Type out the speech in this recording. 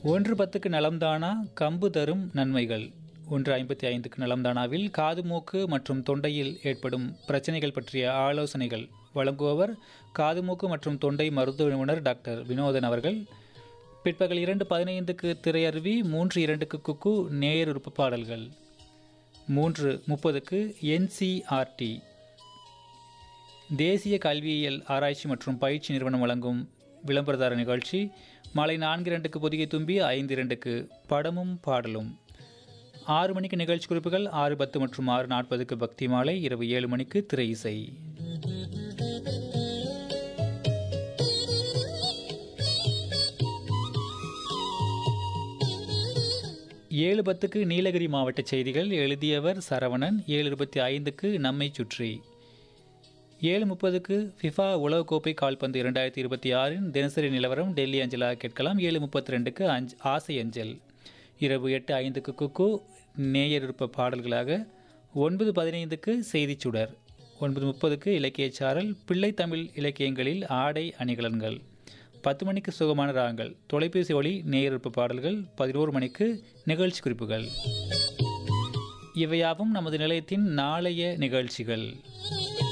ஒன்று பத்துக்கு நலம்தானா கம்பு தரும் நன்மைகள் ஒன்று ஐம்பத்தி ஐந்துக்கு நலம்தானாவில் காது மூக்கு மற்றும் தொண்டையில் ஏற்படும் பிரச்சனைகள் பற்றிய ஆலோசனைகள் வழங்குபவர் காது மூக்கு மற்றும் தொண்டை மருத்துவ நிபுணர் டாக்டர் வினோதன் அவர்கள் பிற்பகல் இரண்டு பதினைந்துக்கு திரையருவி மூன்று இரண்டுக்கு குக்கு நேயர் உறுப்பு பாடல்கள் மூன்று முப்பதுக்கு என்சிஆர்டி தேசிய கல்வியியல் ஆராய்ச்சி மற்றும் பயிற்சி நிறுவனம் வழங்கும் விளம்பரதார நிகழ்ச்சி மாலை நான்கு இரண்டுக்கு பொதிகை தும்பி ஐந்து இரண்டுக்கு படமும் பாடலும் ஆறு மணிக்கு நிகழ்ச்சி குறிப்புகள் ஆறு பத்து மற்றும் ஆறு நாற்பதுக்கு பக்தி மாலை இரவு ஏழு மணிக்கு திரை இசை ஏழு பத்துக்கு நீலகிரி மாவட்ட செய்திகள் எழுதியவர் சரவணன் ஏழு இருபத்தி ஐந்துக்கு நம்மை சுற்றி ஏழு முப்பதுக்கு ஃபிஃபா உலகக்கோப்பை கால்பந்து இரண்டாயிரத்தி இருபத்தி ஆறின் தினசரி நிலவரம் டெல்லி அஞ்சலாக கேட்கலாம் ஏழு முப்பத்தி ரெண்டுக்கு அஞ்ச் ஆசை அஞ்சல் இரவு எட்டு ஐந்துக்கு குக்கு நேயர் விருப்ப பாடல்களாக ஒன்பது பதினைந்துக்கு செய்திச் சுடர் ஒன்பது முப்பதுக்கு இலக்கியச் சாரல் பிள்ளை தமிழ் இலக்கியங்களில் ஆடை அணிகலன்கள் பத்து மணிக்கு சுகமான ராகங்கள் தொலைபேசி ஒளி நேயர் விருப்ப பாடல்கள் பதினோரு மணிக்கு நிகழ்ச்சி குறிப்புகள் இவையாவும் நமது நிலையத்தின் நாளைய நிகழ்ச்சிகள்